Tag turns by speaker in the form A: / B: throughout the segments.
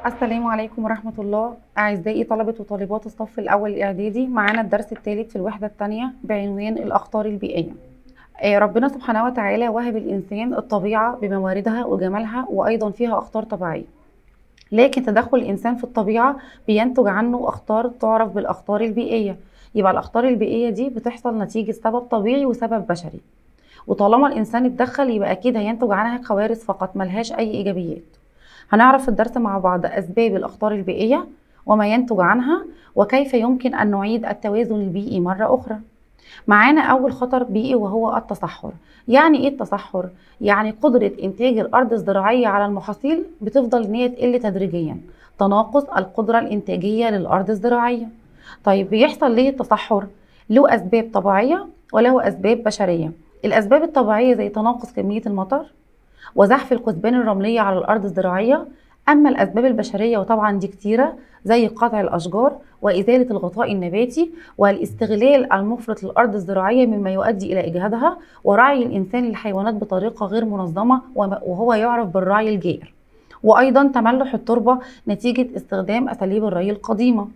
A: السلام عليكم ورحمة الله أعزائي طلبة وطالبات الصف الأول الإعدادي معانا الدرس الثالث في الوحدة الثانية بعنوان الأخطار البيئية آه، ربنا سبحانه وتعالى وهب الإنسان الطبيعة بمواردها وجمالها وأيضا فيها أخطار طبيعية لكن تدخل الإنسان في الطبيعة بينتج عنه أخطار تعرف بالأخطار البيئية يبقى الأخطار البيئية دي بتحصل نتيجة سبب طبيعي وسبب بشري وطالما الإنسان اتدخل يبقى أكيد هينتج عنها كوارث فقط ملهاش أي إيجابيات هنعرف في الدرس مع بعض أسباب الأخطار البيئية وما ينتج عنها وكيف يمكن أن نعيد التوازن البيئي مرة أخرى معانا أول خطر بيئي وهو التصحر يعني إيه التصحر؟ يعني قدرة إنتاج الأرض الزراعية على المحاصيل بتفضل إن هي تقل تدريجيا تناقص القدرة الإنتاجية للأرض الزراعية طيب بيحصل ليه التصحر؟ له أسباب طبيعية وله أسباب بشرية الأسباب الطبيعية زي تناقص كمية المطر وزحف الكثبان الرملية على الأرض الزراعية أما الأسباب البشرية وطبعا دي كتيرة زي قطع الأشجار وإزالة الغطاء النباتي والاستغلال المفرط للأرض الزراعية مما يؤدي إلى إجهادها ورعي الإنسان للحيوانات بطريقة غير منظمة وهو يعرف بالرعي الجائر وأيضا تملح التربة نتيجة استخدام أساليب الري القديمة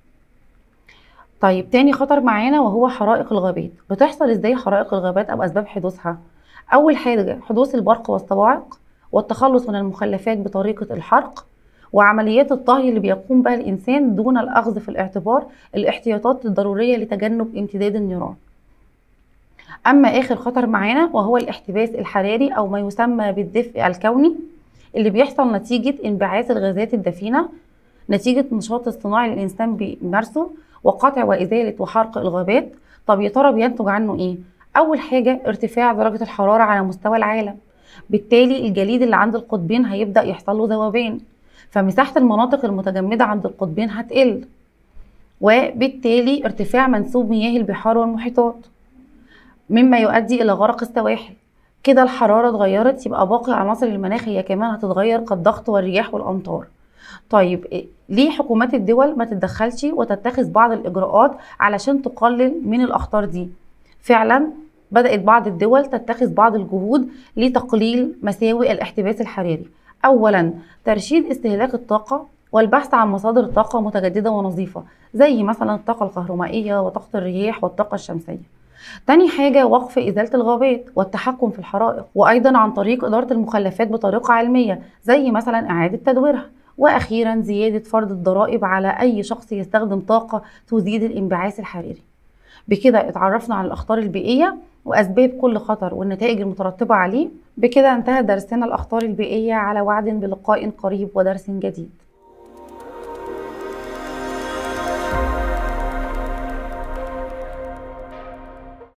A: طيب تاني خطر معانا وهو حرائق الغابات بتحصل ازاي حرائق الغابات او اسباب حدوثها اول حاجه حدوث البرق والصواعق والتخلص من المخلفات بطريقه الحرق وعمليات الطهي اللي بيقوم بها الانسان دون الاخذ في الاعتبار الاحتياطات الضروريه لتجنب امتداد النيران اما اخر خطر معانا وهو الاحتباس الحراري او ما يسمى بالدفء الكوني اللي بيحصل نتيجه انبعاث الغازات الدفينه نتيجه نشاط الصناعي اللي الانسان بيمارسه وقطع وازاله وحرق الغابات طب يا ترى بينتج عنه ايه اول حاجه ارتفاع درجه الحراره على مستوى العالم بالتالي الجليد اللي عند القطبين هيبدا يحصل له ذوبان فمساحه المناطق المتجمده عند القطبين هتقل وبالتالي ارتفاع منسوب مياه البحار والمحيطات مما يؤدي الى غرق السواحل كده الحراره اتغيرت يبقى باقي عناصر المناخ هي كمان هتتغير كالضغط والرياح والامطار طيب ليه حكومات الدول ما تتدخلش وتتخذ بعض الاجراءات علشان تقلل من الاخطار دي فعلا بدات بعض الدول تتخذ بعض الجهود لتقليل مساوئ الاحتباس الحراري اولا ترشيد استهلاك الطاقه والبحث عن مصادر طاقه متجدده ونظيفه زي مثلا الطاقه الكهرومائيه وطاقه الرياح والطاقه الشمسيه تاني حاجة وقف إزالة الغابات والتحكم في الحرائق وأيضا عن طريق إدارة المخلفات بطريقة علمية زي مثلا إعادة تدويرها واخيرا زياده فرض الضرائب على اي شخص يستخدم طاقه تزيد الانبعاث الحراري بكده اتعرفنا على الاخطار البيئيه واسباب كل خطر والنتائج المترتبه عليه بكده انتهى درسنا الاخطار البيئيه على وعد بلقاء قريب ودرس جديد